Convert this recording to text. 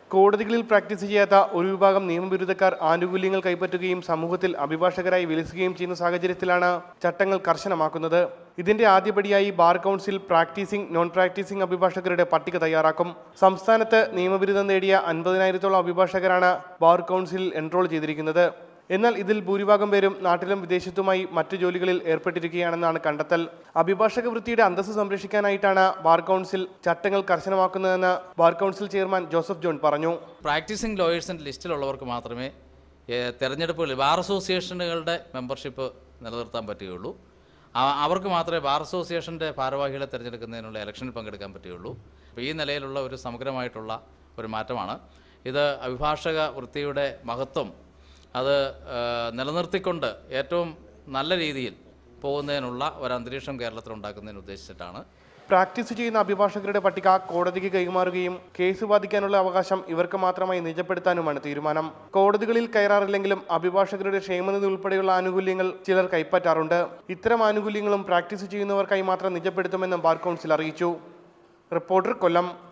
കോടതികളിൽ പ്രാക്ടീസ് ചെയ്യാത്ത ഒരു വിഭാഗം നിയമവിരുദ്ധക്കാർ ആനുകൂല്യങ്ങൾ കൈപ്പറ്റുകയും സമൂഹത്തിൽ അഭിഭാഷകരായി വിലസുകയും ചെയ്യുന്ന സാഹചര്യത്തിലാണ് ചട്ടങ്ങൾ കർശനമാക്കുന്നത് ഇതിന്റെ ആദ്യപടിയായി bar council practising non practising അഭിഭാഷകരുടെ പട്ടിക തയ്യാറാക്കും സംസ്ഥാനത്ത് നിയമബിരുദം നേടിയ അൻപതിനായിരത്തോളം അഭിഭാഷകരാണ് ബാർ കൗൺസിലിൽ എൻറോൾ ചെയ്തിരിക്കുന്നത് എന്നാൽ ഇതിൽ ഭൂരിഭാഗം പേരും നാട്ടിലും വിദേശത്തുമായി മറ്റു ജോലികളിൽ ഏർപ്പെട്ടിരിക്കുകയാണെന്നാണ് കണ്ടെത്തൽ അഭിഭാഷക വൃത്തിയുടെ അന്തസ്സ് സംരക്ഷിക്കാനായിട്ടാണ് ബാർ കൗൺസിൽ ചട്ടങ്ങൾ കർശനമാക്കുന്നതെന്ന് bar council chairman Joseph John പറഞ്ഞു പ്രാക്ടീസിംഗ് ലോയേഴ്സിൻ്റെ ലിസ്റ്റിലുള്ളവർക്ക് മാത്രമേ ഏഹ്, തെരഞ്ഞെടുപ്പുകളിൽ ബാർ അസോസിയേഷനുകളുടെ മെമ്പർഷിപ്പ് നിലനിർത്താൻ പറ്റുകയുള്ളൂ ആ- അവർക്ക് മാത്രമേ ബാർ അസോസിയേഷൻ്റെ ഭാരവാഹികളെ തിരഞ്ഞെടുക്കുന്നതിനുള്ള ഇലക്ഷനിൽ പങ്കെടുക്കാൻ പറ്റുകയുള്ളൂ അപ്പോൾ ഈ നിലയിലുള്ള ഒരു സമഗ്രമായിട്ടുള്ള ഒരു മാറ്റമാണ് ഇത് അഭിഭാഷക വൃത്തിയുടെ മഹത്വം അത് ഏഹ്, നിലനിർത്തിക്കൊണ്ട് ഏറ്റവും നല്ല രീതിയിൽ പോകുന്നതിനുള്ള ഒരു അന്തരീക്ഷം കേരളത്തിൽ ഉണ്ടാക്കുന്നതിന് ഉദ്ദേശിച്ചിട്ടാണ് പ്രാക്ടീസ് ചെയ്യുന്ന അഭിഭാഷകരുടെ പട്ടിക കോടതിക്ക് കൈമാറുകയും കേസ് വാദിക്കാനുള്ള അവകാശം ഇവർക്ക് മാത്രമായി നിജപ്പെടുത്താനുമാണ് തീരുമാനം കോടതികളിൽ കയറാറില്ലെങ്കിലും അഭിഭാഷകരുടെ ക്ഷേമനിധി ഉൾപ്പെടെയുള്ള ആനുകൂല്യങ്ങൾ ചിലർ കൈപ്പറ്റാറുണ്ട് ഇത്തരം ആനുകൂല്യങ്ങളും പ്രാക്ടീസ് ചെയ്യുന്നവർക്കായി മാത്രം നിജപ്പെടുത്തുമെന്നും ബാർ കൗൺസിൽ അറിയിച്ചു റിപ്പോർട്ടർ കൊല്ലം